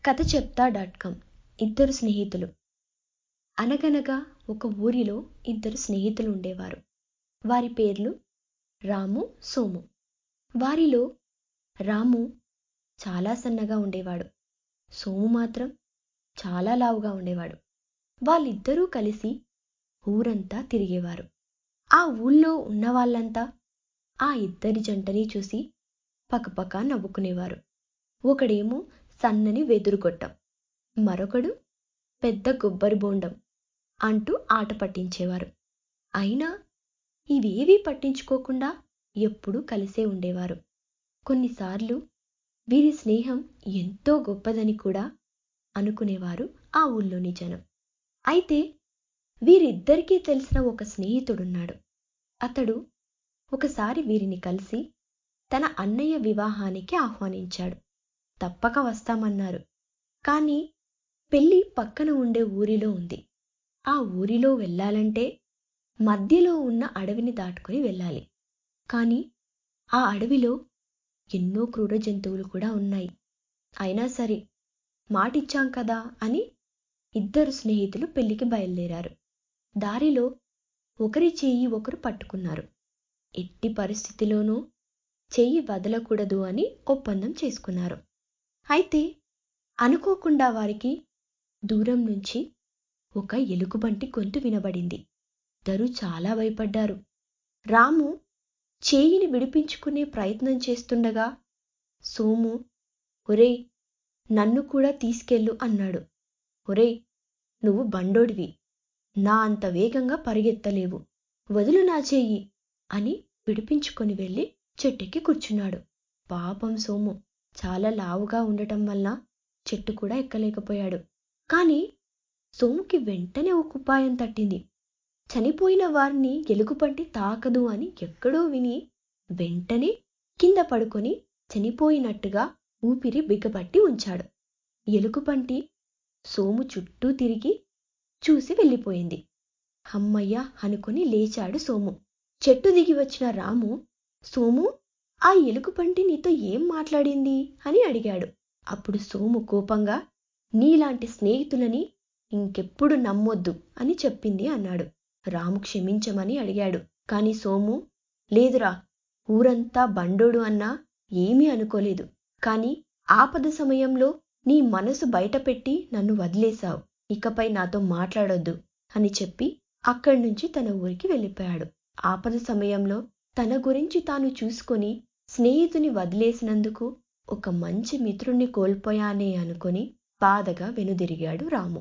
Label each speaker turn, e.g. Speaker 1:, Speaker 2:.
Speaker 1: కథ చెప్తా dot com ఇద్దరు స్నేహితులు అనగనగా ఒక ఊరిలో ఇద్దరు స్నేహితులు ఉండేవారు వారి పేర్లు రాము సోము వారిలో రాము చాలా సన్నగా ఉండేవాడు సోము మాత్రం చాలా లావుగా ఉండేవాడు వాళ్ళిద్దరూ కలిసి ఊరంతా తిరిగేవారు ఆ ఊళ్ళో ఉన్నవాళ్ళంతా ఆ ఇద్దరి జంటని చూసి పకపక నవ్వుకునేవారు ఒకడేమో సన్నని వెదురుగొట్టం మరొకడు పెద్ద కొబ్బరి బోండం అంటూ ఆట పట్టించేవారు అయినా ఇవేవీ పట్టించుకోకుండా ఎప్పుడూ కలిసే ఉండేవారు కొన్నిసార్లు వీరి స్నేహం ఎంతో గొప్పదని కూడా అనుకునేవారు ఆ ఊళ్ళోని జనం అయితే వీరిద్దరికీ తెలిసిన ఒక స్నేహితుడున్నాడు అతడు ఒకసారి వీరిని కలిసి తన అన్నయ్య వివాహానికి ఆహ్వానించాడు తప్పక వస్తామన్నారు కానీ పెళ్లి పక్కన ఉండే ఊరిలో ఉంది ఆ ఊరిలో వెళ్ళాలంటే మధ్యలో ఉన్న అడవిని దాటుకుని వెళ్ళాలి కానీ ఆ అడవిలో ఎన్నో క్రూర జంతువులు కూడా ఉన్నాయి అయినా సరే మాటిచ్చాం కదా అని ఇద్దరు స్నేహితులు పెళ్లికి బయలుదేరారు దారిలో ఒకరి చెయ్యి ఒకరు పట్టుకున్నారు ఎట్టి పరిస్థితిలోనూ చెయ్యి వదలకూడదు అని ఒప్పందం చేసుకున్నారు అయితే అనుకోకుండా వారికి దూరం నుంచి ఒక ఎలుగుబంటి గొంతు వినబడింది ఇద్దరూ చాలా భయపడ్డారు రాము చేయిని విడిపించుకునే ప్రయత్నం చేస్తుండగా సోము ఒరేయ్ నన్ను కూడా తీసుకెళ్ళు అన్నాడు ఒరేయ్ నువ్వు బండోడివి నా అంత వేగంగా పరిగెత్తలేవు వదులు నా చెయ్యి అని విడిపించుకొని వెళ్ళి చెట్టెక్కి కూర్చున్నాడు పాపం సోము చాలా లావుగా ఉండటం వల్ల చెట్టు కూడా ఎక్కలేకపోయాడు కానీ సోముకి వెంటనే ఒక ఉపాయం తట్టింది చనిపోయిన వారిని ఎలుగుబంటి తాకదు అని ఎక్కడో విని వెంటనే కింద పడుకొని చనిపోయినట్టుగా ఊపిరి బిగబట్టి ఉంచాడు ఎలుగుబంటి సోము చుట్టూ తిరిగి చూసి వెళ్ళిపోయింది హమ్మయ్య అనుకుని లేచాడు సోము చెట్టు దిగి వచ్చిన రాము సోము ఆ ఎలుగుబంటి నీతో ఏం మాట్లాడింది అని అడిగాడు అప్పుడు సోము కోపంగా నీలాంటి స్నేహితులని ఇంకెప్పుడు నమ్మొద్దు అని చెప్పింది అన్నాడు రాము క్షమించమని అడిగాడు కాని సోము లేదురా ఊరంతా బండోడు అన్నా ఏమీ అనుకోలేదు కాని ఆపద సమయంలో నీ మనసు బయటపెట్టి నన్ను వదిలేశావు ఇకపై నాతో మాట్లాడొద్దు అని చెప్పి అక్కడి నుంచి తన ఊరికి వెళ్ళిపోయాడు ఆపద సమయంలో తన గురించి తాను చూసుకొని స్నేహితుని వదిలేసినందుకు ఒక మంచి మిత్రుణ్ణి కోల్పోయానే అనుకొని బాధగా వెనుదిరిగాడు రాము